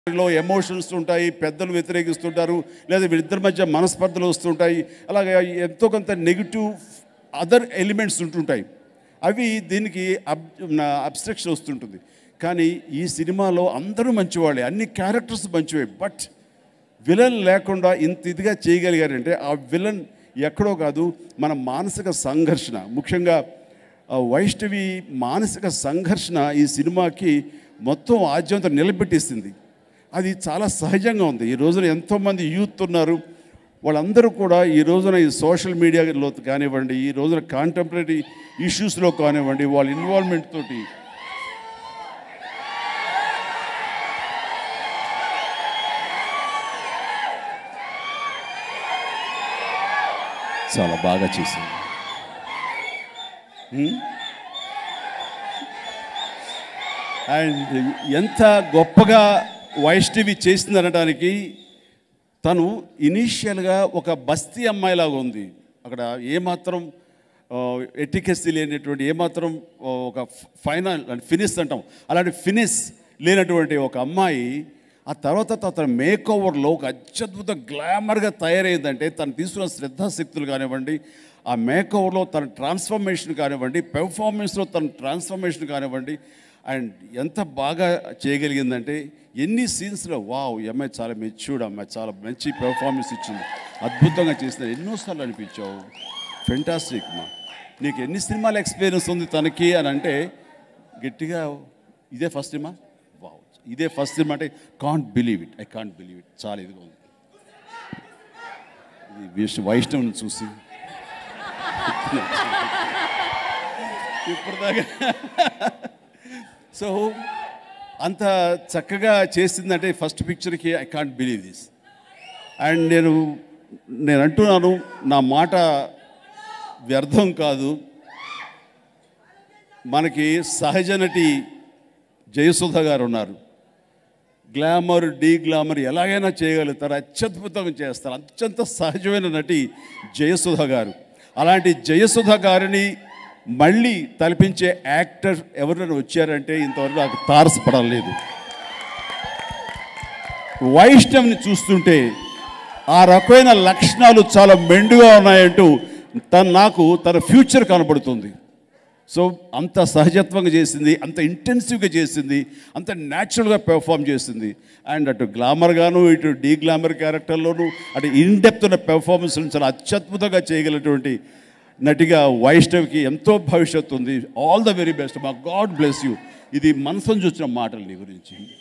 లో ఎమోషన్స్ ఉంటాయి పెద్దలు వ్యతిరేకిస్తుంటారు లేదా వీళ్ళిద్దరి మధ్య మనస్పర్ధలు వస్తుంటాయి అలాగే ఎంతో కొంత నెగిటివ్ అదర్ ఎలిమెంట్స్ ఉంటుంటాయి అవి దీనికి అబ్ అబ్స్ట్రక్షన్ వస్తుంటుంది కానీ ఈ సినిమాలో అందరూ మంచివాళ్ళే అన్ని క్యారెక్టర్స్ మంచివే బట్ విలన్ లేకుండా ఇంత ఇదిగా చేయగలిగారంటే ఆ విలన్ ఎక్కడో కాదు మన మానసిక సంఘర్షణ ముఖ్యంగా ఆ వైష్ణవి మానసిక సంఘర్షణ ఈ సినిమాకి మొత్తం ఆద్యంతం నిలబెట్టేసింది అది చాలా సహజంగా ఉంది ఈ రోజున ఎంతోమంది యూత్ ఉన్నారు వాళ్ళందరూ కూడా ఈ రోజున ఈ సోషల్ మీడియాలో కానివ్వండి ఈ రోజున కాంటెంపరీ ఇష్యూస్లో కానివ్వండి వాళ్ళ ఇన్వాల్వ్మెంట్ తోటి చాలా బాగా చేసింది అండ్ ఎంత గొప్పగా వైష్ణవి చేసింది అనడానికి తను ఇనీషియల్గా ఒక బస్తీ అమ్మాయిలాగా ఉంది అక్కడ ఏమాత్రం ఎటికెస్సీ లేనటువంటి ఏమాత్రం ఆ, ఒక ఫైనల్ ఫినిష్ అంటాం అలాంటి ఫినిష్ లేనటువంటి ఒక అమ్మాయి ఆ తర్వాత తన మేక్ ఓవర్లో ఒక అత్యద్భుత గ్లామర్గా తయారైందంటే తను తీసుకున్న శ్రద్ధాశక్తులు కానివ్వండి ఆ మేక్ ఓవర్లో తన ట్రాన్స్ఫర్మేషన్ కానివ్వండి పెర్ఫార్మెన్స్లో తన ట్రాన్స్ఫర్మేషన్ కానివ్వండి అండ్ ఎంత బాగా చేయగలిగిందంటే ఎన్ని సీన్స్లో వావ్ ఈ అమ్మాయి చాలా మెచ్యూర్డ్ అమ్మాయి చాలా మంచి పెర్ఫార్మెన్స్ ఇచ్చింది అద్భుతంగా చేసిన ఎన్నోసార్లు అనిపించావు ఫెంటాస్టిక్ మా నీకు ఎన్ని సినిమాల ఎక్స్పీరియన్స్ ఉంది తనకి అని అంటే గట్టిగా ఇదే ఫస్ట్ సినిమా వావ్ ఇదే ఫస్ట్ సినిమా అంటే can't believe it I can't believe it చాలా ఇదిగా ఉంది ఇది విష్ణు వైష్ణవుని చూసి ఇప్పుడు దాకా సో అంత చక్కగా చేసిందంటే ఫస్ట్ పిక్చర్కి I can't believe this and నేను నేను అంటున్నాను నా మాట వ్యర్థం కాదు మనకి సహజ నటి జయసుధ గారు ఉన్నారు గ్లామర్ డీ గ్లామర్ ఎలాగైనా చేయగలుగుతారు అత్యద్భుతంగా చేస్తారు అత్యంత సహజమైన నటి జయసుధ గారు అలాంటి జయసుధ గారిని మళ్ళీ తలపించే యాక్టర్ ఎవరైనా వచ్చారంటే ఇంతవరకు నాకు తారసపడలేదు వైష్ణవ్ని చూస్తుంటే ఆ రకమైన లక్షణాలు చాలా మెండుగా ఉన్నాయంటూ తను నాకు తన ఫ్యూచర్ కనబడుతుంది సో అంత సహజత్వంగా చేసింది అంత ఇంటెన్సివ్గా చేసింది అంత న్యాచురల్గా పెర్ఫామ్ చేసింది అండ్ అటు గ్లామర్గాను ఇటు డీ గ్లామర్ క్యారెక్టర్లోను అటు ఇన్ డెప్త్ ఉన్న పెర్ఫార్మెన్స్ చాలా అత్యద్భుతంగా చేయగలిగినటువంటి నటిగా వైష్ణవ్కి ఎంతో భవిష్యత్తు ఉంది ఆల్ ద వెరీ బెస్ట్ మా గాడ్ బ్లెస్ యూ ఇది మనసును చూసిన మాటలు నీ గురించి